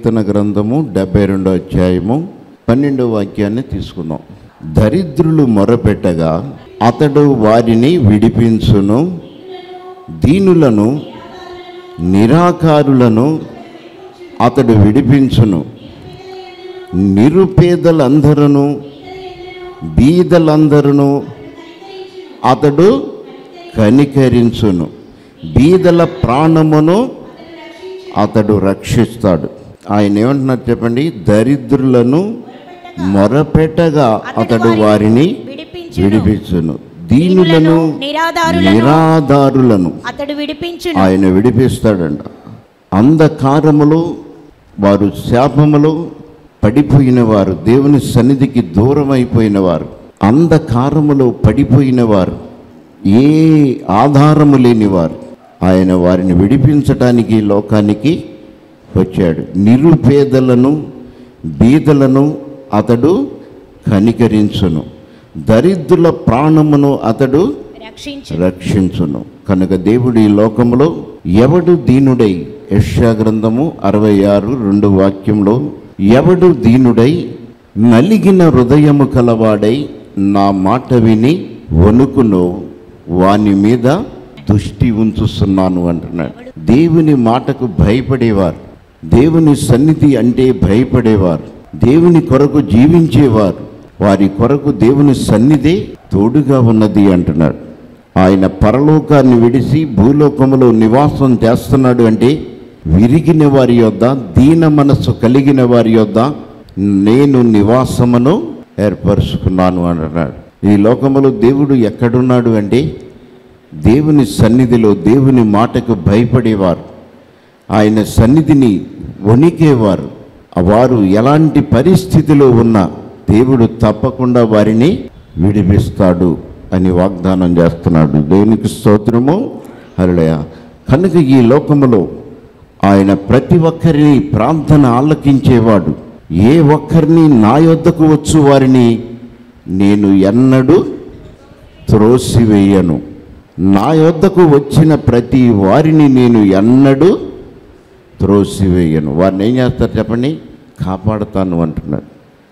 కీర్తన గ్రంథము డెబ్బై రెండో అధ్యాయము పన్నెండో వాక్యాన్ని తీసుకుందాం దరిద్రులు మొరపెట్టగా అతడు వారిని విడిపించును దీనులను నిరాకారులను అతడు విడిపించును నిరుపేదలందరూ బీదలందరూ అతడు కనికరించును బీదల ప్రాణమును అతడు రక్షిస్తాడు ఆయన ఏమంటున్నారు చెప్పండి దరిద్రులను మొరపెట్టగా అతడు వారిని విడిపించును విడిపించును దీనులను నిరాధారులను నిరాధారులను అతడు విడిపించును ఆయన విడిపిస్తాడంట అంధకారములో వారు శాపములో పడిపోయిన వారు దేవుని సన్నిధికి దూరం అయిపోయిన వారు అంధకారములో పడిపోయిన వారు ఏ ఆధారము లేని వారు ఆయన వారిని విడిపించటానికి ఈ లోకానికి వచ్చాడు నిరుపేదలను బీదలను అతడు కనికరించును దరిద్రుల ప్రాణమును అతడు రక్షించు రక్షించును కనుక దేవుడు ఈ లోకంలో ఎవడు దీనుడై యెషయా గ్రంథము అరవై ఆరు రెండు వాక్యంలో ఎవడు దీనుడై నలిగిన హృదయము కలవాడై నా మాట విని వణుకును వాని మీద దృష్టి ఉంచుతున్నాను అంటున్నాడు దేవుని మాటకు భయపడేవారు దేవుని సన్నిధి అంటే భయపడేవారు దేవుని కొరకు జీవించేవారు వారి కొరకు దేవుని సన్నిధి తోడుగా ఉన్నది అంటున్నాడు ఆయన పరలోకాన్ని విడిచి భూలోకములో నివాసం చేస్తున్నాడు అంటే విరిగిన వారి యొద్ద దీన మనస్సు కలిగిన వారి యొద్ద నేను నివాసమును ఏర్పరుచుకున్నాను అంటున్నాడు ఈ లోకములో దేవుడు ఎక్కడున్నాడు అంటే దేవుని సన్నిధిలో దేవుని మాటకు భయపడేవారు ఆయన సన్నిధిని వణికేవారు వారు ఎలాంటి పరిస్థితిలో ఉన్నా దేవుడు తప్పకుండా వారిని విడిపిస్తాడు అని వాగ్దానం చేస్తున్నాడు దేవునికి స్తోత్రము హరుడయ కనుక ఈ లోకములో ఆయన ప్రతి ఒక్కరిని ప్రార్థన ఆలకించేవాడు ఏ ఒక్కరిని నా యొద్దకు వచ్చు వారిని నేను ఎన్నడూ త్రోసివేయను నా యొద్దకు వచ్చిన ప్రతి వారిని నేను ఎన్నడూ త్రోసివేయను వారిని ఏం చేస్తారు చెప్పండి కాపాడుతాను అంటున్నాడు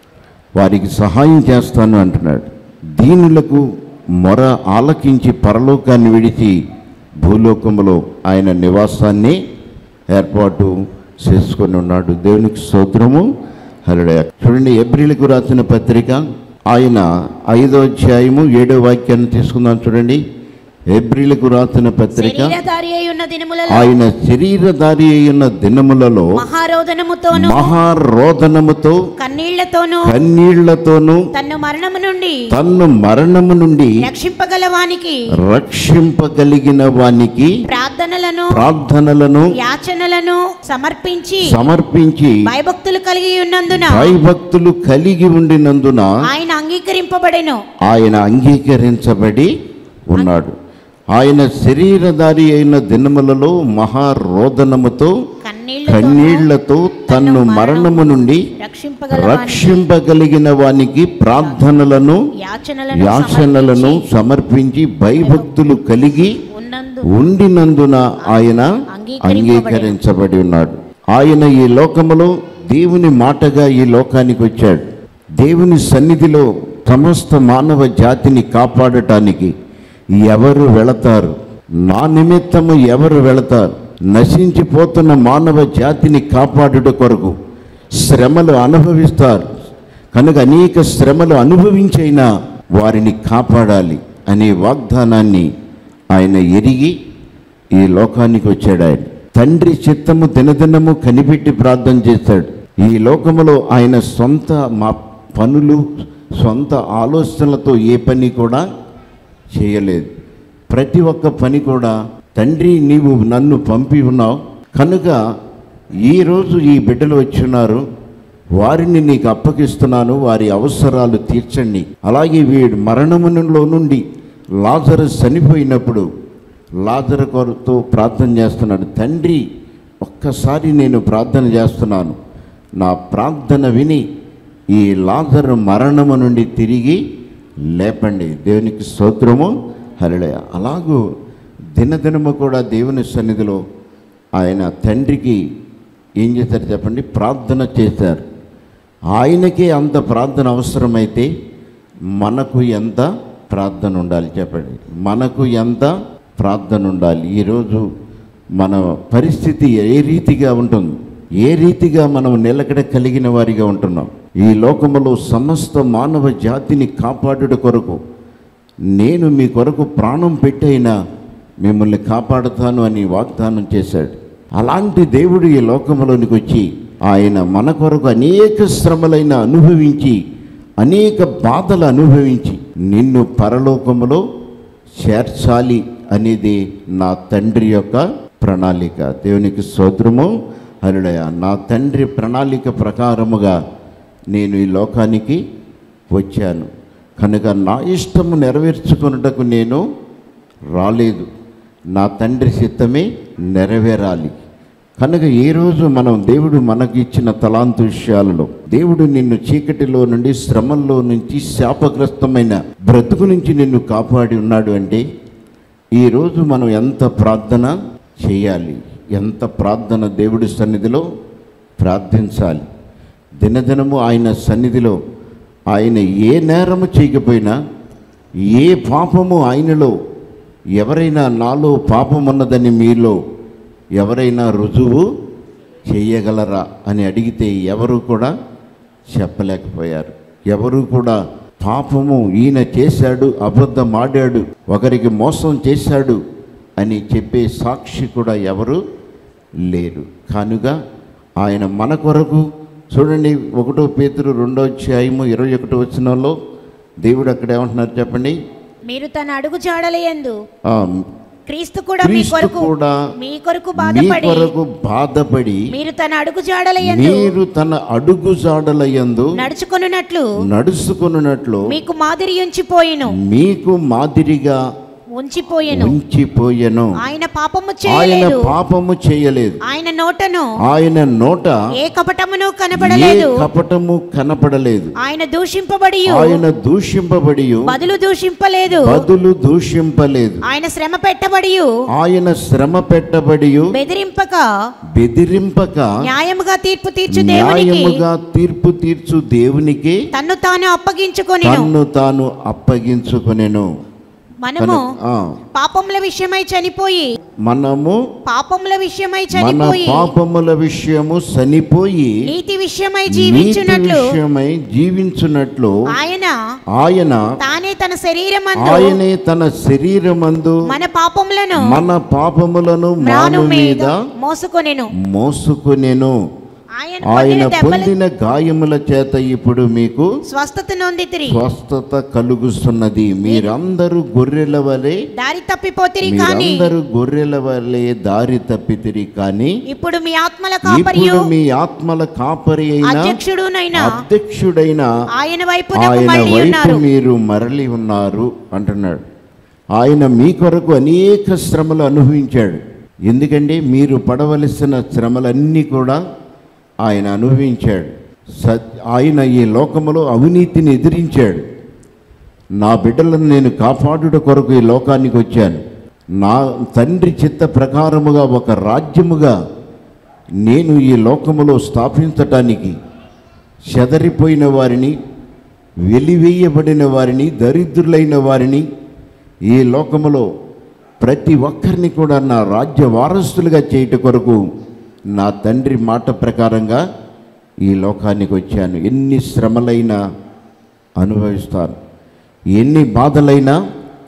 వారికి సహాయం చేస్తాను అంటున్నాడు దీనులకు మొర ఆలకించి పరలోకాన్ని విడిచి భూలోకములో ఆయన నివాసాన్ని ఏర్పాటు చేసుకొని ఉన్నాడు దేవునికి స్తోత్రము హరుడే చూడండి ఎబ్రిలకు రాసిన పత్రిక ఆయన ఐదో అధ్యాయము ఏడో వాక్యాన్ని తీసుకుందాం చూడండి ఎబ్రిలకు రాసిన పత్రిక శరీరధారి అయి ఉన్న దినములలో ఆయన శరీరధారి అయిన దినములలో మహారోదనముతోను మహారోదనముతో కన్నీళ్లతోను కన్నీళ్లతోనూ తన్ను మరణము నుండి తన్ను మరణము నుండి రక్షింపగలవానికి రక్షింపగలిగిన వానికి ప్రార్థనలను ప్రార్థనలను యాచనలను సమర్పించి సమర్పించి భయభక్తులు కలిగి ఉన్నందున భయభక్తులు కలిగి ఉండినందున ఆయన అంగీకరింపబడెను ఆయన అంగీకరించబడి ఉన్నాడు ఆయన శరీరధారి అయిన దినములలో మహారోదనముతో కన్నీళ్లతో కన్నీళ్లతో తన్ను మరణము నుండి రక్షింపగలవానికి రక్షింపగలిగిన వానికి ప్రార్థనలను యాచనలను యాచనలను సమర్పించి భయభక్తులు కలిగి ఉన్నందు ఉండినందున ఆయన అంగీకరింపబడి- అంగీకరించబడి ఉన్నాడు ఆయన ఈ లోకములో దేవుని మాటగా ఈ లోకానికి వచ్చాడు దేవుని సన్నిధిలో సమస్త మానవ జాతిని కాపాడటానికి ఎవరు వెళతారు నా నిమిత్తము ఎవరు వెళతారు నశించిపోతున్న మానవ జాతిని కాపాడుట కొరకు శ్రమలు అనుభవిస్తారు కనుక అనేక శ్రమలు అనుభవించైనా వారిని కాపాడాలి అనే వాగ్దానాన్ని ఆయన ఎరిగి ఈ లోకానికి వచ్చాడు ఆయన తండ్రి చిత్తము దినదినము కనిపెట్టి ప్రార్థన చేశాడు ఈ లోకములో ఆయన సొంత మా పనులు సొంత ఆలోచనలతో ఏ పని కూడా చేయలేదు ప్రతి ఒక్క పని కూడా తండ్రి నీవు నన్ను పంపి ఉన్నావు కనుక ఈరోజు ఈ బిడ్డలు వచ్చున్నారు వారిని నీకు అప్పగిస్తున్నాను వారి అవసరాలు తీర్చండి అలాగే వీడు మరణములో నుండి లాజరు చనిపోయినప్పుడు లాజరు కొరతో ప్రార్థన చేస్తున్నాడు తండ్రి ఒక్కసారి నేను ప్రార్థన చేస్తున్నాను నా ప్రార్థన విని ఈ లాజరు మరణము నుండి తిరిగి లేపండి దేవునికి స్తోత్రము హరిళయ అలాగూ దినదినము కూడా దేవుని సన్నిధిలో ఆయన తండ్రికి ఏం చేశారు చెప్పండి ప్రార్థన చేశారు ఆయనకే అంత ప్రార్థన అవసరమైతే మనకు ఎంత ప్రార్థన ఉండాలి చెప్పండి మనకు ఎంత ప్రార్థన ఉండాలి ఈరోజు మన పరిస్థితి ఏ రీతిగా ఉంటుంది ఏ రీతిగా మనం నిలకడ కలిగిన వారిగా ఉంటున్నాం ఈ లోకములో సమస్త మానవ జాతిని కాపాడుట కొరకు నేను మీ కొరకు ప్రాణం పెట్టైనా మిమ్మల్ని కాపాడుతాను అని వాగ్దానం చేశాడు అలాంటి దేవుడు ఈ లోకంలోనికి వచ్చి ఆయన మన కొరకు అనేక శ్రమలైన అనుభవించి అనేక బాధలు అనుభవించి నిన్ను పరలోకములో చేర్చాలి అనేది నా తండ్రి యొక్క ప్రణాళిక దేవునికి స్తోత్రము హరుడయ నా తండ్రి ప్రణాళిక ప్రకారముగా నేను ఈ లోకానికి వచ్చాను కనుక నా ఇష్టము నెరవేర్చుకున్నటకు నేను రాలేదు నా తండ్రి చిత్తమే నెరవేరాలి కనుక ఏ రోజు మనం దేవుడు మనకి ఇచ్చిన తలాంతు విషయాలలో దేవుడు నిన్ను చీకటిలో నుండి శ్రమల్లో నుంచి శాపగ్రస్తమైన బ్రతుకు నుంచి నిన్ను కాపాడి ఉన్నాడు అంటే ఈరోజు మనం ఎంత ప్రార్థన చేయాలి ఎంత ప్రార్థన దేవుడి సన్నిధిలో ప్రార్థించాలి దినదినము ఆయన సన్నిధిలో ఆయన ఏ నేరము చేయకపోయినా ఏ పాపము ఆయనలో ఎవరైనా నాలో పాపం ఉన్నదని మీలో ఎవరైనా రుజువు చేయగలరా అని అడిగితే ఎవరు కూడా చెప్పలేకపోయారు ఎవరు కూడా పాపము ఈయన చేశాడు అబద్ధం ఆడాడు ఒకరికి మోసం చేశాడు అని చెప్పే సాక్షి కూడా ఎవరు లేరు కనుక ఆయన మన కొరకు చూడండి ఒకటో పేతురు రెండో అధ్యాయము ఇరవై ఒకటో వచ్చినంలో దేవుడు అక్కడ ఏమంటున్నారు చెప్పండి మీరు తన అడుగు జాడలయందు ఆ, క్రీస్తు కూడా మీ క్రీస్తు కొరకు కూడా మీ కొరకు మీ బాధపడి కొరకు బాధపడి మీరు తన అడుగు జాడలయందు మీరు తన అడుగు జాడలయందు నడుచుకొనున్నట్లు నడుచుకున్నట్లు మీకు మాదిరి ఉంచిపోయిను మీకు మాదిరిగా ఉంచిపోయెను ఉంచిపోయెను ఆయన పాపము ఆయన చేయలేదు పాపము చేయలేదు ఆయన నోటను ఆయన నోట ఏ కపటమును ఏ కనబడలేదు కపటము కనపడలేదు ఆయన దూషింపబడి ఆయన దూషింపబడి బదులు దూషింపలేదు బదులు దూషింపలేదు ఆయన శ్రమ పెట్టబడి ఆయన శ్రమ పెట్టబడి బెదిరింపక బెదిరింపక న్యాయముగా తీర్పు తీర్చు దేవునికి న్యాయముగా తీర్పు తీర్చు దేవునికి తన్ను తాను అప్పగించుకొని తన్ను తాను అప్పగించుకొనెను మనము కనుక- ఆ, పాపముల విషయమై చనిపోయి మనము పాపముల విషయమై మన చనిపోయి పాపముల విషయము చనిపోయి నీతి విషయమై నీతి జీవించున్నట్లు విషయమై జీవించున్నట్లు ఆయన ఆయన తానే తన శరీరమందు ఆయనే తన శరీరమందు మన పాపములను మన పాపములను మ్రాను మాను మీద మీద మోసుకొనెను మోసుకునేను ఆయన ఆయన పొందిన దెబ్బల పొందిన గాయముల చేత ఇప్పుడు మీకు స్వస్థత నొందితిరి స్వస్థత కలుగుతున్నది మీరందరూ గొర్రెల వలె దారి తప్పిపోతిరి కాని మీరందరూ గొర్రెల వలె దారి తప్పితిరి కానీ ఇప్పుడు మీ ఆత్మల కాపరియు ఇప్పుడు మీ ఆత్మల కాపరి అయిన అధ్యక్షుడునైన అధ్యక్షుడైన ఆయన వైపు ఆయన మళ్ళీ వైపు ఉన్నారు మీరు మరలి ఉన్నారు అంటున్నాడు ఆయన మీ కొరకు అనేక శ్రమలు అనుభవించాడు ఎందుకంటే మీరు పడవలసిన శ్రమలన్నీ కూడా ఆయన అనుభవించాడు సత్ ఆయన ఈ లోకములో అవినీతిని ఎదిరించాడు నా బిడ్డలను నేను కాపాడుట కొరకు ఈ లోకానికి వచ్చాను నా తండ్రి చిత్త ప్రకారముగా ఒక రాజ్యముగా నేను ఈ లోకములో స్థాపించటానికి చెదరిపోయిన వారిని వెలివేయబడిన వారిని దరిద్రులైన వారిని ఈ లోకములో ప్రతి ఒక్కరిని కూడా నా రాజ్య వారసులుగా చేయుట కొరకు నా తండ్రి మాట ప్రకారంగా ఈ లోకానికి వచ్చాను ఎన్ని శ్రమలైనా అనుభవిస్తాను ఎన్ని బాధలైనా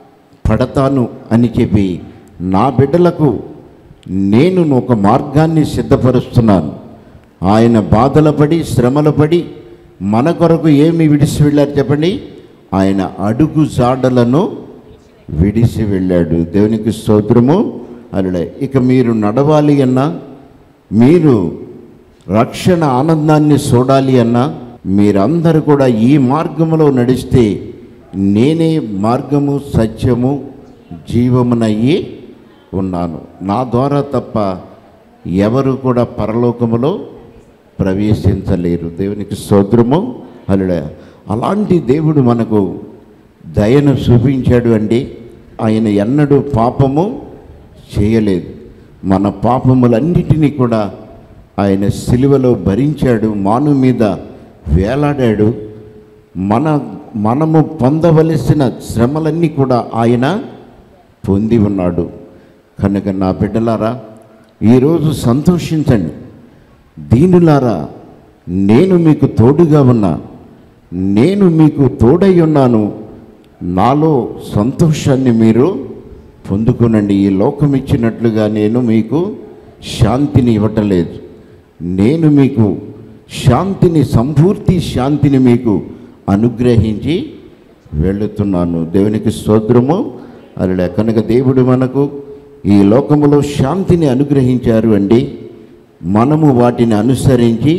పడతాను అని చెప్పి నా బిడ్డలకు నేను ఒక మార్గాన్ని సిద్ధపరుస్తున్నాను ఆయన బాధల పడి శ్రమల పడి మన కొరకు ఏమి విడిచి వెళ్ళారు చెప్పండి ఆయన అడుగు జాడలను విడిసి వెళ్ళాడు దేవునికి స్తోత్రము అల్లుడే ఇక మీరు నడవాలి అన్నా మీరు రక్షణ ఆనందాన్ని చూడాలి అన్నా మీరందరూ కూడా ఈ మార్గములో నడిస్తే నేనే మార్గము సత్యము జీవమునయ్యి ఉన్నాను నా ద్వారా తప్ప ఎవరు కూడా పరలోకములో ప్రవేశించలేరు దేవునికి స్తోత్రము అల్లుడే అలాంటి దేవుడు మనకు దయను చూపించాడు అండి ఆయన ఎన్నడూ పాపము చేయలేదు మన పాపములన్నిటినీ కూడా ఆయన సిలువలో భరించాడు మాను మీద వేలాడాడు మన మనము పొందవలసిన శ్రమలన్నీ కూడా ఆయన పొంది ఉన్నాడు కనుక నా బిడ్డలారా ఈరోజు సంతోషించండి దీనులారా నేను మీకు తోడుగా ఉన్నా నేను మీకు తోడై ఉన్నాను నాలో సంతోషాన్ని మీరు పొందుకునండి ఈ లోకం ఇచ్చినట్లుగా నేను మీకు శాంతిని ఇవ్వటలేదు నేను మీకు శాంతిని సంపూర్తి శాంతిని మీకు అనుగ్రహించి వెళుతున్నాను దేవునికి స్తోత్రము అలా కనుక దేవుడు మనకు ఈ లోకములో శాంతిని అనుగ్రహించారు అండి మనము వాటిని అనుసరించి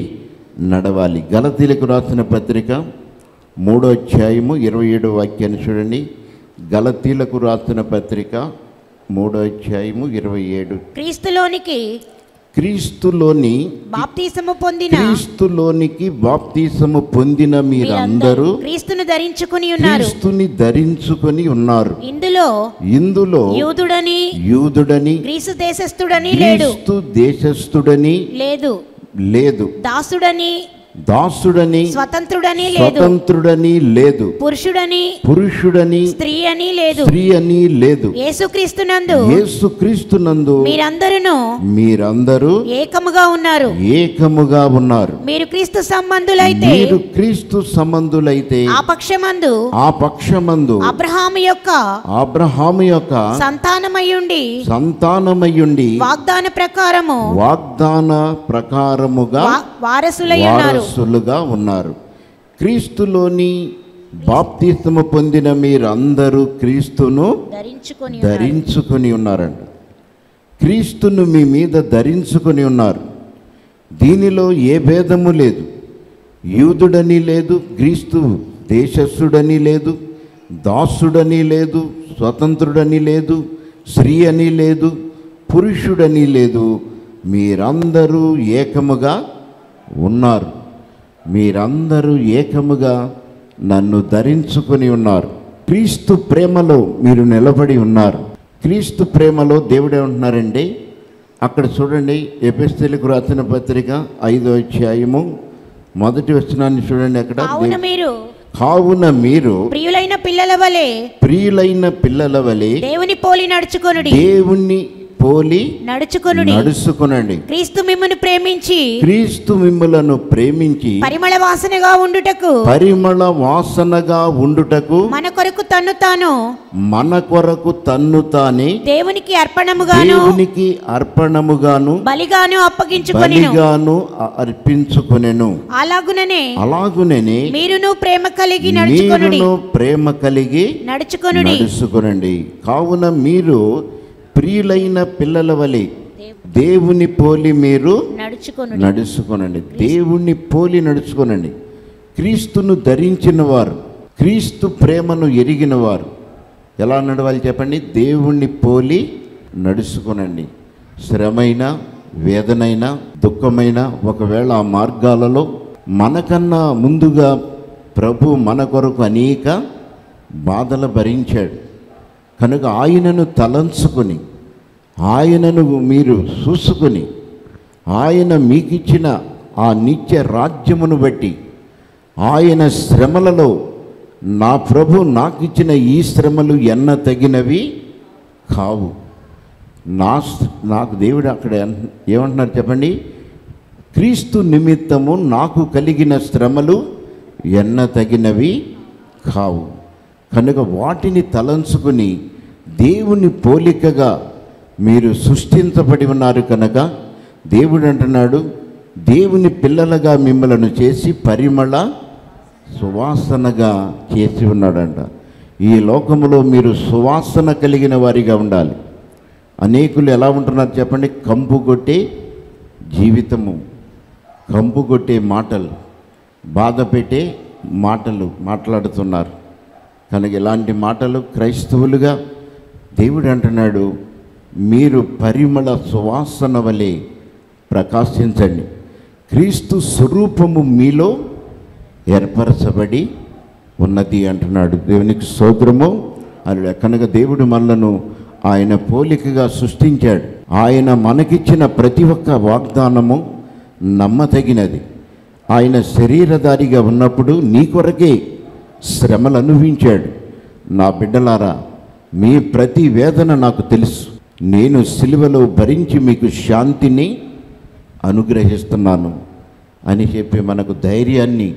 నడవాలి గలతీలకు రాసిన పత్రిక మూడో అధ్యాయము ఇరవై ఏడో వాక్యాన్ని చూడండి గలతీలకు రాసిన పత్రిక మూడో అధ్యాయము ఇరవై ఏడు క్రీస్తులోనికి క్రీస్తులోని బాప్తీసము పొందిన క్రీస్తులోనికి బాప్తీసము పొందిన మీరందరూ క్రీస్తును ధరించుకుని ఉన్నారు క్రీస్తుని ధరించుకొని ఉన్నారు ఇందులో ఇందులో యూదుడని యూదుడని గ్రీసు దేశస్థుడని లేడు క్రీస్తు దేశస్థుడని లేదు లేదు దాసుడని దాసుడని స్వతంత్రుడని లేదు స్వతంత్రుడని లేదు పురుషుడని పురుషుడని స్త్రీ అని లేదు స్త్రీ అని లేదు యేసుక్రీస్తునందు యేసు క్రీస్తునందు మీరందరూ మీరందరూ ఏకముగా ఉన్నారు ఏకముగా ఉన్నారు మీరు క్రీస్తు సంబంధులైతే మీరు క్రీస్తు సంబంధులైతే ఆ పక్షమందు ఆ పక్షమందు అబ్రహాము యొక్క అబ్రహాము యొక్క సంతానమయ్యుండి సంతానమయ్యుండి వాగ్దాన ప్రకారము వాగ్దాన ప్రకారముగా వా- వారసులై ఉన్నారు వారసులుగా ఉన్నారు క్రీస్తులోని బాప్తిస్తము పొందిన మీరందరూ క్రీస్తును ధరించుకొని ఉన్నారు. ధరించుకొని ఉన్నారంట క్రీస్తును మీ మీద ధరించుకొని ఉన్నారు దీనిలో ఏ భేదము లేదు యూదుడని లేదు క్రీస్తు దేశస్థుడని లేదు దాసుడని లేదు స్వతంత్రుడని లేదు స్త్రీ అని లేదు పురుషుడని లేదు మీరందరూ ఏకముగా ఉన్నారు మీరందరూ ఏకముగా నన్ను ధరించుకొని ఉన్నారు క్రీస్తు ప్రేమలో మీరు నిలబడి ఉన్నారు క్రీస్తు ప్రేమలో దేవుడు ఏమంటున్నారండి అక్కడ చూడండి ఎపిస్తెలకు రాసిన పత్రిక ఐదో అధ్యాయము మొదటి వచనాన్ని చూడండి అక్కడ కావున మీరు కావున మీరు ప్రియులైన పిల్లల వలె ప్రియులైన పిల్లల వలె దేవుని పోలి నడుచుకొనుడి దేవుణ్ణి పోలి నడుచుకొనుడి నడుచుకునండి క్రీస్తు మిమ్మును ప్రేమించి క్రీస్తు మిమ్ములను ప్రేమించి పరిమళ వాసనగా ఉండుటకు పరిమళ వాసనగా ఉండుటకు మన కొరకు తన్ను తాను మన కొరకు తన్ను తానే దేవునికి అర్పణముగాను దేవునికి అర్పణముగాను బలిగాను అప్పగించుకొనిను బలిగాను అ- అర్పించుకొనెను అలాగుననే అలాగుననే మీరును ప్రేమ కలిగి నడుచుకొనుడి మీరును ప్రేమ కలిగి నడుచుకొనుడి నడుచుకునండి కావున మీరు ప్రియులైన పిల్లల వలె దేవుని పోలి మీరు నడుచుకొనుడి నడుచుకోనండి దేవుణ్ణి పోలి నడుచుకోనండి క్రీస్తును ధరించిన వారు క్రీస్తు ప్రేమను ఎరిగిన వారు ఎలా నడవాలి చెప్పండి దేవుణ్ణి పోలి నడుచుకోనండి శ్రమైన వేదనైన దుఃఖమైన ఒకవేళ ఆ మార్గాలలో మనకన్నా ముందుగా ప్రభు మన కొరకు అనేక బాధలు భరించాడు కనుక ఆయనను తలంచుకొని ఆయనను మీరు చూసుకొని ఆయన మీకిచ్చిన ఆ నిత్య రాజ్యమును బట్టి ఆయన శ్రమలలో నా ప్రభు నాకిచ్చిన ఈ శ్రమలు ఎన్న తగినవి కావు నా స్- నాకు దేవుడు అక్కడ ఏం- ఏమంటున్నారు చెప్పండి క్రీస్తు నిమిత్తము నాకు కలిగిన శ్రమలు ఎన్న తగినవి కావు కనుక వాటిని తలంచుకుని దేవుని పోలికగా మీరు సృష్టించబడి ఉన్నారు కనుక దేవుడు అంటున్నాడు దేవుని పిల్లలుగా మిమ్మలను చేసి పరిమళ సువాసనగా చేసి ఉన్నాడంట ఈ లోకములో మీరు సువాసన కలిగిన వారిగా ఉండాలి అనేకులు ఎలా ఉంటున్నారు చెప్పండి కంపు కొట్టే జీవితము కంపు కొట్టే మాటలు బాధ పెట్టే మాటలు మాట్లాడుతున్నారు కనుక ఇలాంటి మాటలు క్రైస్తవులుగా దేవుడు అంటున్నాడు మీరు పరిమళ సువాసన వలె ప్రకాశించండి క్రీస్తు స్వరూపము మీలో ఏర్పరచబడి ఉన్నది అంటున్నాడు దేవునికి సోదరము అని కనుక దేవుడు మనలను ఆయన పోలికగా సృష్టించాడు ఆయన మనకిచ్చిన ప్రతి ఒక్క వాగ్దానము నమ్మతగినది ఆయన శరీరధారిగా ఉన్నప్పుడు నీ కొరకే శ్రమలు అనుభవించాడు నా బిడ్డలారా మీ ప్రతి వేదన నాకు తెలుసు నేను సిలువలో భరించి మీకు శాంతిని అనుగ్రహిస్తున్నాను అని చెప్పి మనకు ధైర్యాన్ని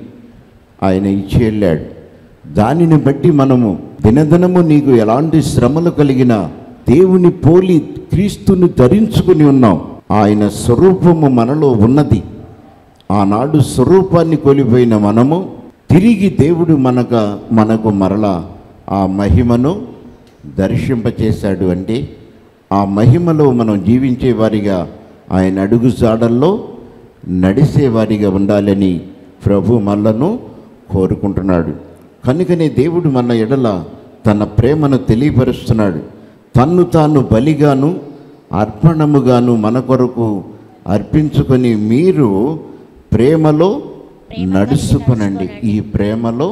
ఆయన ఇచ్చి వెళ్ళాడు దానిని బట్టి మనము దినదినము నీకు ఎలాంటి శ్రమలు కలిగినా దేవుని పోలి క్రీస్తుని ధరించుకుని ఉన్నాం ఆయన స్వరూపము మనలో ఉన్నది ఆనాడు స్వరూపాన్ని కోల్పోయిన మనము తిరిగి దేవుడు మనక మనకు మరలా ఆ మహిమను దర్శింపచేశాడు అంటే ఆ మహిమలో మనం జీవించే వారిగా ఆయన అడుగు జాడల్లో నడిసేవారిగా ఉండాలని ప్రభు మనలను కోరుకుంటున్నాడు కనుకనే దేవుడు మన ఎడల తన ప్రేమను తెలియపరుస్తున్నాడు తన్ను తాను బలిగాను అర్పణముగాను మన కొరకు అర్పించుకొని మీరు ప్రేమలో నడుచుకొనండి ఈ ప్రేమలో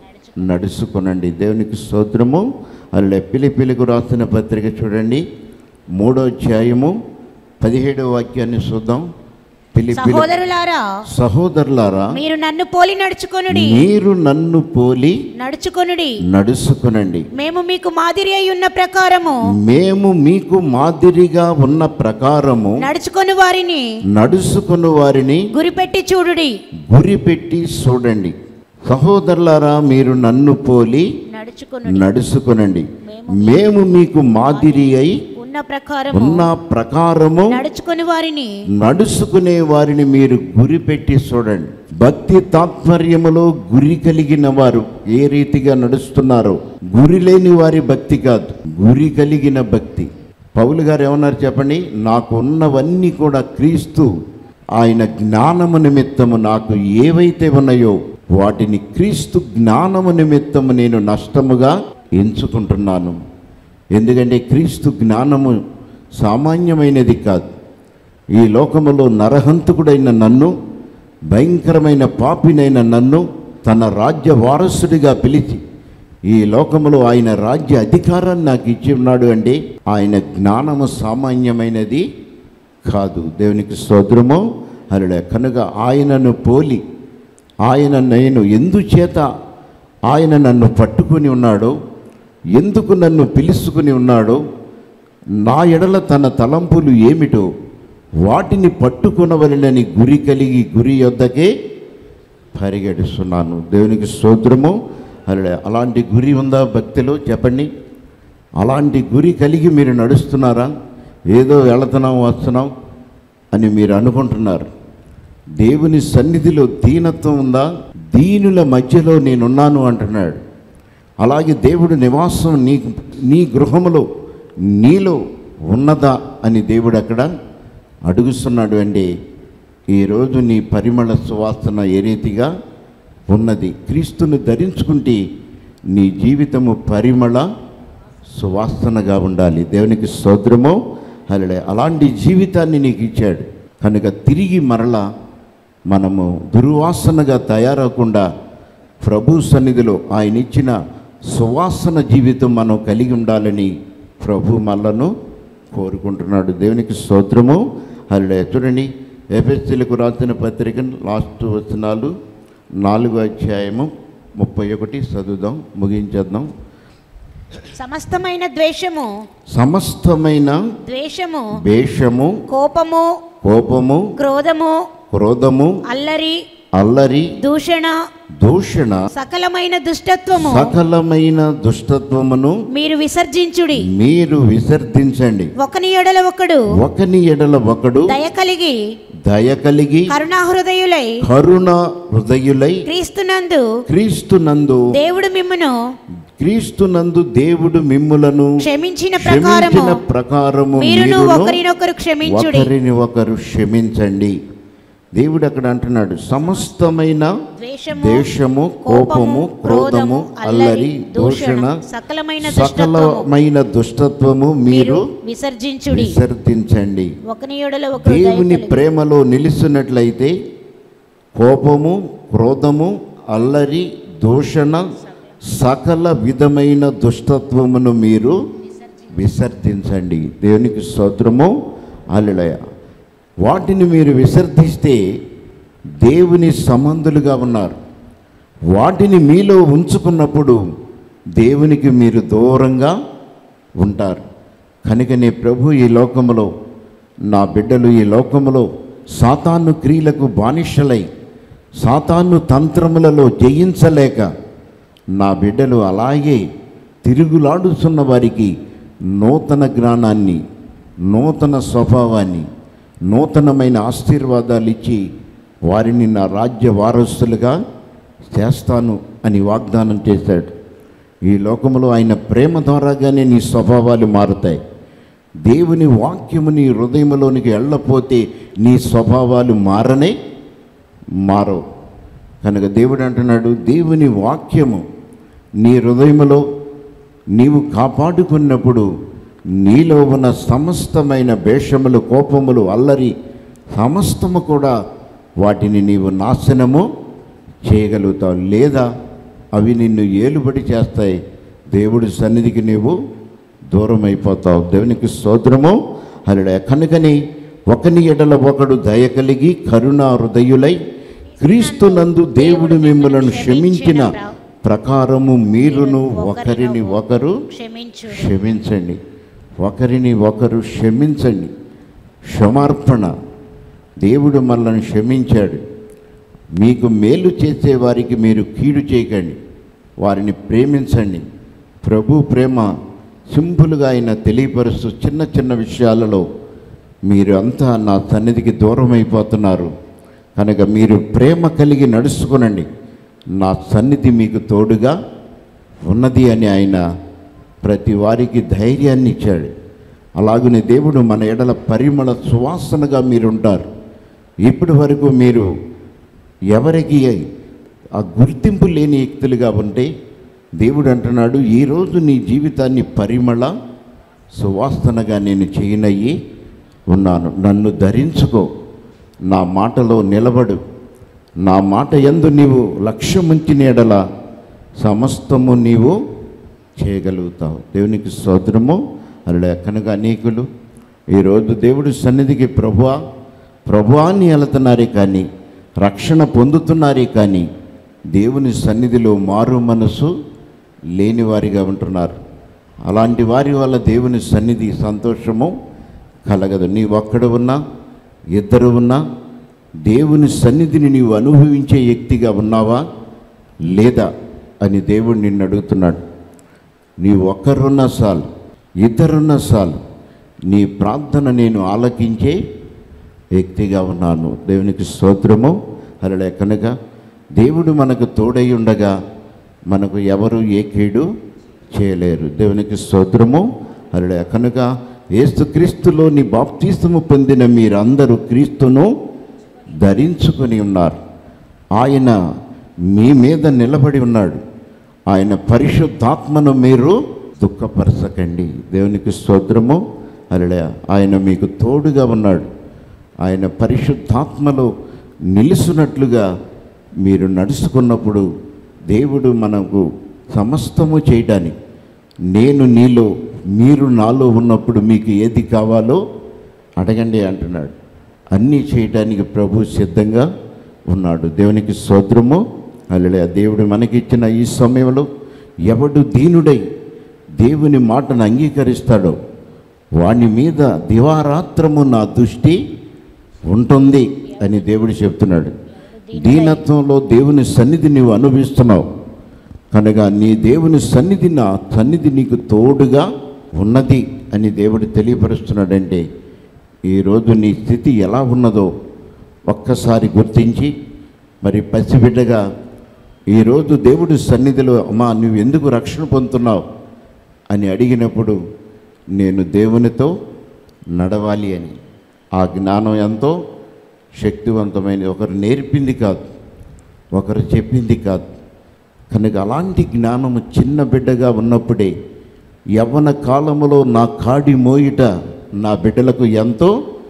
నడుచుకొనండి దేవునికి స్తోత్రము అలా పిలిపిలికు రాసిన పత్రిక చూడండి మూడో అధ్యాయము పదిహేడో వాక్యాన్ని చూద్దాం పిలిపిలి సహోదరులారా సహోదరులారా మీరు నన్ను పోలి నడుచుకొనుడి మీరు నన్ను పోలి నడుచుకొనుడి నడుచుకునండి మేము మీకు మాదిరి అయి ఉన్న ప్రకారము మేము మీకు మాదిరిగా ఉన్న ప్రకారము నడుచుకొని వారిని నడుచుకుని వారిని గురిపెట్టి చూడుడి గురి పెట్టి చూడండి సహోదరులారా మీరు నన్ను పోలి నడుచుకొనుడి నడుచుకునండి మేము మీకు మాదిరి అయి ఉన్న ప్రకారము ఉన్న ప్రకారము నడుచుకొని వారిని నడుచుకునే వారిని మీరు గురి పెట్టి చూడండి భక్తి తాత్పర్యములో గురి కలిగిన వారు ఏ రీతిగా నడుస్తున్నారో గురి లేని వారి భక్తి కాదు గురి కలిగిన భక్తి పౌలు గారు ఏమన్నారు చెప్పండి నాకు ఉన్నవన్నీ కూడా క్రీస్తు ఆయన జ్ఞానము నిమిత్తము నాకు ఏవైతే ఉన్నాయో వాటిని క్రీస్తు జ్ఞానము నిమిత్తము నేను నష్టముగా ఎంచుకుంటున్నాను ఎందుకంటే క్రీస్తు జ్ఞానము సామాన్యమైనది కాదు ఈ లోకములో నరహంతకుడైన నన్ను భయంకరమైన పాపినైన నన్ను తన రాజ్య వారసుడిగా పిలిచి ఈ లోకములో ఆయన రాజ్య అధికారాన్ని నాకు ఇచ్చి ఉన్నాడు అంటే ఆయన జ్ఞానము సామాన్యమైనది కాదు దేవునికి స్తోత్రము అలా కనుక ఆయనను పోలి ఆయన నేను ఎందుచేత ఆయన నన్ను పట్టుకుని ఉన్నాడో ఎందుకు నన్ను పిలుచుకుని ఉన్నాడో నా ఎడల తన తలంపులు ఏమిటో వాటిని పట్టుకునవలనని గురి కలిగి గురి యొద్దకే పరిగెడుస్తున్నాను దేవునికి స్తోత్రము అలా అలాంటి గురి ఉందా భక్తిలో చెప్పండి అలాంటి గురి కలిగి మీరు నడుస్తున్నారా ఏదో వెళుతున్నాం వస్తున్నాం అని మీరు అనుకుంటున్నారు దేవుని సన్నిధిలో దీనత్వం ఉందా దీనుల మధ్యలో నేనున్నాను అంటున్నాడు అలాగే దేవుడు నివాసం నీ నీ గృహములో నీలో ఉన్నదా అని దేవుడు అక్కడ అడుగుతున్నాడు అండి ఈరోజు నీ పరిమళ సువాసన ఏ రీతిగా ఉన్నది క్రీస్తుని ధరించుకుంటే నీ జీవితము పరిమళ సువాసనగా ఉండాలి దేవునికి స్తోత్రము అలడే అలాంటి జీవితాన్ని నీకు ఇచ్చాడు కనుక తిరిగి మరలా మనము దుర్వాసనగా తయారవకుండా ప్రభు సన్నిధిలో ఆయన ఇచ్చిన సువాసన జీవితం మనం కలిగి ఉండాలని ప్రభు మనలను కోరుకుంటున్నాడు దేవునికి స్తోత్రము అల్లుడే చూడండి ఎఫ్ఎస్సీలకు రాసిన పత్రిక లాస్ట్ వచనాలు నాలుగో అధ్యాయము ముప్పై ఒకటి చదువుదాం ముగించేద్దాం సమస్తమైన ద్వేషము సమస్తమైన ద్వేషము వేషము కోపము కోపము క్రోధము క్రోధము అల్లరి అల్లరి దూషణ దూషణ సకలమైన దుష్టత్వము సకలమైన దుష్టత్వమును మీరు విసర్జించుడి మీరు విసర్జించండి ఒకని ఎడల ఒకడు ఒకని ఎడల ఒకడు దయ కలిగి దయ కలిగి కరుణా హృదయులై కరుణ హృదయులై క్రీస్తునందు క్రీస్తునందు దేవుడు మిమ్మును క్రీస్తునందు దేవుడు మిమ్ములను క్షమించిన ప్రకారము క్షమించిన ప్రకారము మీరును మీరును ఒకరినొకరు క్షమించుడి ఒకరిని ఒకరు క్షమించండి దేవుడు అక్కడ అంటున్నాడు సమస్తమైన ద్వేషము దేశము కోపము క్రోధము అల్లరి దూషణ సకలమైన దుష్టత్వము సకలమైన దుష్టత్వము మీరు మీరు విసర్జించుడి విసర్జించండి ఒకని ఎడల ఒకడు దయ దేవుని కలిగి. ప్రేమలో నిలుస్తున్నట్లయితే కోపము క్రోధము అల్లరి దూషణ సకల విధమైన దుష్టత్వమును మీరు విసర్జించండి దేవునికి స్తోత్రము అల్లుడయ వాటిని మీరు విసర్జిస్తే దేవుని సంబంధులుగా ఉన్నారు వాటిని మీలో ఉంచుకున్నప్పుడు దేవునికి మీరు దూరంగా ఉంటారు కనుకనే ప్రభు ఈ లోకములో నా బిడ్డలు ఈ లోకములో సాతాను క్రియలకు బానిసలై సాతాను తంత్రములలో జయించలేక నా బిడ్డలు అలాగే తిరుగులాడుతున్న వారికి నూతన జ్ఞానాన్ని నూతన స్వభావాన్ని నూతనమైన ఆశీర్వాదాలు ఇచ్చి వారిని నా రాజ్య వారసులుగా చేస్తాను అని వాగ్దానం చేశాడు ఈ లోకములో ఆయన ప్రేమ ద్వారాగానే నీ స్వభావాలు మారుతాయి దేవుని వాక్యము నీ హృదయంలోనికి వెళ్ళపోతే నీ స్వభావాలు మారనే మారవు కనుక దేవుడు అంటున్నాడు దేవుని వాక్యము నీ హృదయములో నీవు కాపాడుకున్నప్పుడు నీలో ఉన్న సమస్తమైన భేషములు కోపములు అల్లరి సమస్తము కూడా వాటిని నీవు నాశనము చేయగలుగుతావు లేదా అవి నిన్ను ఏలుబడి చేస్తాయి దేవుడి సన్నిధికి నీవు దూరం అయిపోతావు దేవునికి స్తోత్రము అలా కనుకని ఒకని ఎడల ఒకడు దయ కలిగి కరుణా హృదయులై క్రీస్తునందు దేవుడు మిమ్మలను క్షమించిన ప్రకారము మీరును ఒకరిని ఒకరు క్షమించు క్షమించండి ఒకరిని ఒకరు క్షమించండి క్షమార్పణ దేవుడు మనల్ని క్షమించాడు మీకు మేలు చేసే వారికి మీరు కీడు చేయకండి వారిని ప్రేమించండి ప్రభు ప్రేమ సింపుల్గా ఆయన తెలియపరుస్తూ చిన్న చిన్న విషయాలలో మీరు అంతా నా సన్నిధికి దూరం అయిపోతున్నారు కనుక మీరు ప్రేమ కలిగి నడుచుకునండి నా సన్నిధి మీకు తోడుగా ఉన్నది అని ఆయన ప్రతి వారికి ధైర్యాన్ని ఇచ్చాడు అలాగనే దేవుడు మన ఎడల పరిమళ సువాసనగా మీరుంటారు ఇప్పటి వరకు మీరు ఎవరికి ఆ గుర్తింపు లేని వ్యక్తులుగా ఉంటే దేవుడు అంటున్నాడు ఈరోజు నీ జీవితాన్ని పరిమళ సువాసనగా నేను చేయనయ్యి ఉన్నాను నన్ను ధరించుకో నా మాటలో నిలబడు నా మాట ఎందు నీవు లక్ష్యముంచిన ఎడల సమస్తము నీవు చేయగలుగుతావు దేవునికి స్తోత్రము అలా కనుక అనేకులు ఈరోజు దేవుడి సన్నిధికి ప్రభువా ప్రభువాన్ని వెళుతున్నారే కానీ రక్షణ పొందుతున్నారే కానీ దేవుని సన్నిధిలో మారు మనసు లేని వారిగా ఉంటున్నారు అలాంటి వారి వల్ల దేవుని సన్నిధి సంతోషము కలగదు నీ ఒక్కడు ఉన్నా ఇద్దరు ఉన్నా దేవుని సన్నిధిని నీవు అనుభవించే వ్యక్తిగా ఉన్నావా లేదా అని దేవుడు నిన్ను అడుగుతున్నాడు నీ ఒక్కరున్న సాల్ ఇద్దరున్న సాల్ నీ ప్రార్థన నేను ఆలకించే వ్యక్తిగా ఉన్నాను దేవునికి స్తోత్రము అలా కనుక దేవుడు మనకు తోడై ఉండగా మనకు ఎవరు ఏ కీడు చేయలేరు దేవునికి స్తోత్రము అలా కనుక ఏసుక్రీస్తులో నీ బాప్తీసము పొందిన మీరందరూ క్రీస్తును ధరించుకొని ఉన్నారు ఆయన మీ మీద నిలబడి ఉన్నాడు ఆయన పరిశుద్ధాత్మను మీరు దుఃఖపరచకండి దేవునికి స్తోత్రము అలా ఆయన మీకు తోడుగా ఉన్నాడు ఆయన పరిశుద్ధాత్మలో నిలుసున్నట్లుగా మీరు నడుచుకున్నప్పుడు దేవుడు మనకు సమస్తము చేయడానికి నేను నీలో మీరు నాలో ఉన్నప్పుడు మీకు ఏది కావాలో అడగండి అంటున్నాడు అన్నీ చేయడానికి ప్రభు సిద్ధంగా ఉన్నాడు దేవునికి స్తోత్రము అలా దేవుడు మనకిచ్చిన ఈ సమయంలో ఎవడు దీనుడై దేవుని మాటను అంగీకరిస్తాడో వాని మీద దివారాత్రము నా దృష్టి ఉంటుంది అని దేవుడు చెప్తున్నాడు దీనత్వంలో దేవుని సన్నిధి నీవు అనుభవిస్తున్నావు కనుక నీ దేవుని సన్నిధి నా సన్నిధి నీకు తోడుగా ఉన్నది అని దేవుడు తెలియపరుస్తున్నాడంటే ఈరోజు నీ స్థితి ఎలా ఉన్నదో ఒక్కసారి గుర్తించి మరి పసిబిడ్డగా ఈరోజు దేవుడి సన్నిధిలో అమ్మా నువ్వు ఎందుకు రక్షణ పొందుతున్నావు అని అడిగినప్పుడు నేను దేవునితో నడవాలి అని ఆ జ్ఞానం ఎంతో శక్తివంతమైన ఒకరు నేర్పింది కాదు ఒకరు చెప్పింది కాదు కనుక అలాంటి జ్ఞానము చిన్న బిడ్డగా ఉన్నప్పుడే యవ్వన కాలములో నా కాడి మోయిట నా బిడ్డలకు ఎంతో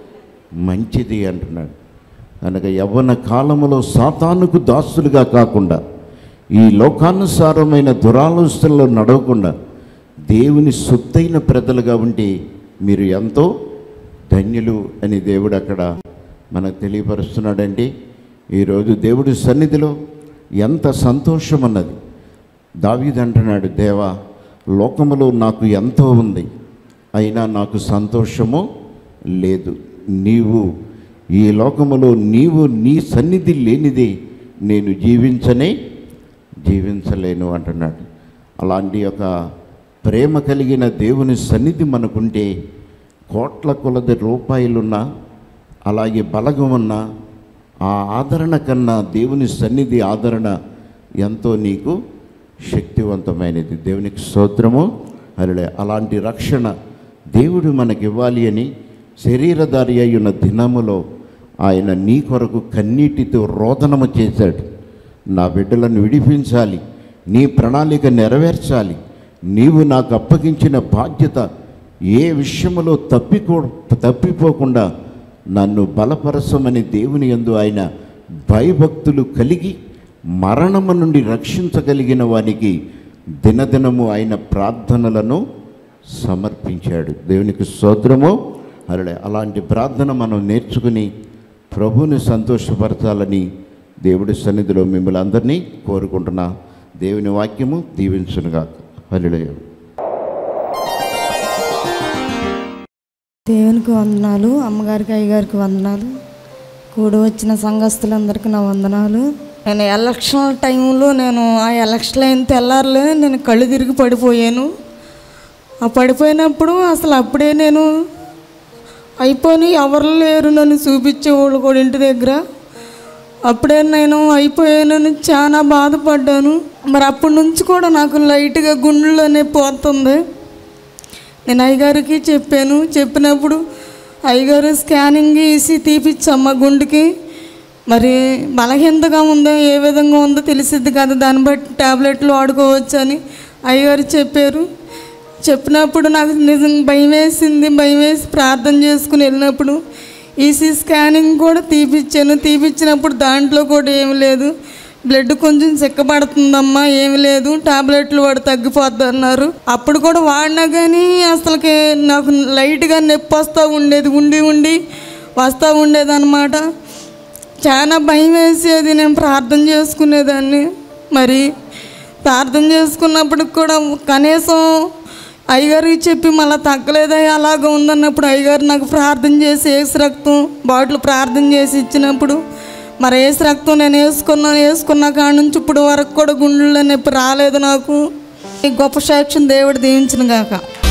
మంచిది అంటున్నాడు కనుక యవ్వన కాలములో సాతానుకు దాసులుగా కాకుండా ఈ లోకానుసారమైన దురాలోచనలో నడవకుండా దేవుని సొత్తైన ప్రజలుగా ఉంటే మీరు ఎంతో ధన్యులు అని దేవుడు అక్కడ మనకు తెలియపరుస్తున్నాడండి ఈరోజు దేవుడి సన్నిధిలో ఎంత సంతోషం అన్నది దావీదు అంటున్నాడు దేవా లోకములో నాకు ఎంతో ఉంది అయినా నాకు సంతోషము లేదు నీవు ఈ లోకములో నీవు నీ సన్నిధి లేనిది నేను జీవించనే జీవించలేను అంటున్నాడు అలాంటి ఒక ప్రేమ కలిగిన దేవుని సన్నిధి మనకుంటే కోట్ల కొలది రూపాయలున్నా అలాగే బలగం ఉన్నా ఆ ఆదరణ కన్నా దేవుని సన్నిధి ఆదరణ ఎంతో నీకు శక్తివంతమైనది దేవునికి స్తోత్రము అరలే అలాంటి రక్షణ దేవుడు మనకి ఇవ్వాలి అని శరీరధారి అయి దినములో ఆయన నీ కొరకు కన్నీటితో రోదనము చేశాడు నా బిడ్డలను విడిపించాలి నీ ప్రణాళిక నెరవేర్చాలి నీవు నాకు అప్పగించిన బాధ్యత ఏ విషయములో తప్పికో తప్పిపోకుండా నన్ను బలపరచమని దేవుని యందు ఆయన భయభక్తులు కలిగి మరణము నుండి రక్షించగలిగిన వానికి దినదినము ఆయన ప్రార్థనలను సమర్పించాడు దేవునికి స్తోత్రము అరడే అలాంటి ప్రార్థన మనం నేర్చుకుని ప్రభుని సంతోషపరచాలని దేవుడి సన్నిధిలో మిమ్మల్ని అందరినీ కోరుకుంటున్నా దేవుని వాక్యము దీవించునుగాక హరిడయ దేవునికి వందనాలు అమ్మగారికి అయ్యగారికి వందనాలు కూడి వచ్చిన సంఘస్థులందరికీ నా వందనాలు నేను ఎలక్షన్ టైంలో నేను ఆ ఎలక్షన్ అయిన తెల్లారులే నేను కళ్ళు తిరిగి పడిపోయాను ఆ పడిపోయినప్పుడు అసలు అప్పుడే నేను అయిపోయి ఎవరు లేరు నన్ను చూపించేవాళ్ళు కూడా ఇంటి దగ్గర అప్పుడే నేను అయిపోయానని చాలా బాధపడ్డాను మరి అప్పటి నుంచి కూడా నాకు లైట్గా గుండెలోనే పోతుంది నేను అయ్యగారికి చెప్పాను చెప్పినప్పుడు అయ్యగారు స్కానింగ్ వేసి తీపిచ్చమ్మ గుండెకి మరి బలహీనతగా ఉందో ఏ విధంగా ఉందో తెలిసిద్ది కదా దాన్ని బట్టి టాబ్లెట్లు వాడుకోవచ్చు అని అయ్యగారు చెప్పారు చెప్పినప్పుడు నాకు నిజం భయం వేసింది భయం వేసి ప్రార్థన చేసుకుని వెళ్ళినప్పుడు ఈసీ స్కానింగ్ కూడా తీపిచ్చాను తీపిచ్చినప్పుడు దాంట్లో కూడా ఏమి లేదు బ్లడ్ కొంచెం చిక్కబడుతుందమ్మా ఏమి లేదు టాబ్లెట్లు వాడు తగ్గిపోద్ది అన్నారు అప్పుడు కూడా వాడినా కానీ అసలుకి నాకు లైట్గా నొప్పి వస్తూ ఉండేది ఉండి ఉండి వస్తూ ఉండేది అనమాట చాలా భయం వేసేది నేను ప్రార్థన చేసుకునేదాన్ని మరి ప్రార్థన చేసుకున్నప్పుడు కూడా కనీసం అయ్యగారికి చెప్పి మళ్ళీ తగ్గలేదా అలాగ ఉందన్నప్పుడు అయ్యగారు నాకు ప్రార్థన చేసి ఏసు రక్తం బాటిల్ ప్రార్థన చేసి ఇచ్చినప్పుడు మరి ఏసు రక్తం నేను వేసుకున్నాను వేసుకున్న కాడ నుంచి ఇప్పుడు వరకు కూడా గుండెల్లో నొప్పి రాలేదు నాకు ఈ గొప్ప సాక్ష్యం దేవుడు దీవించిన గాక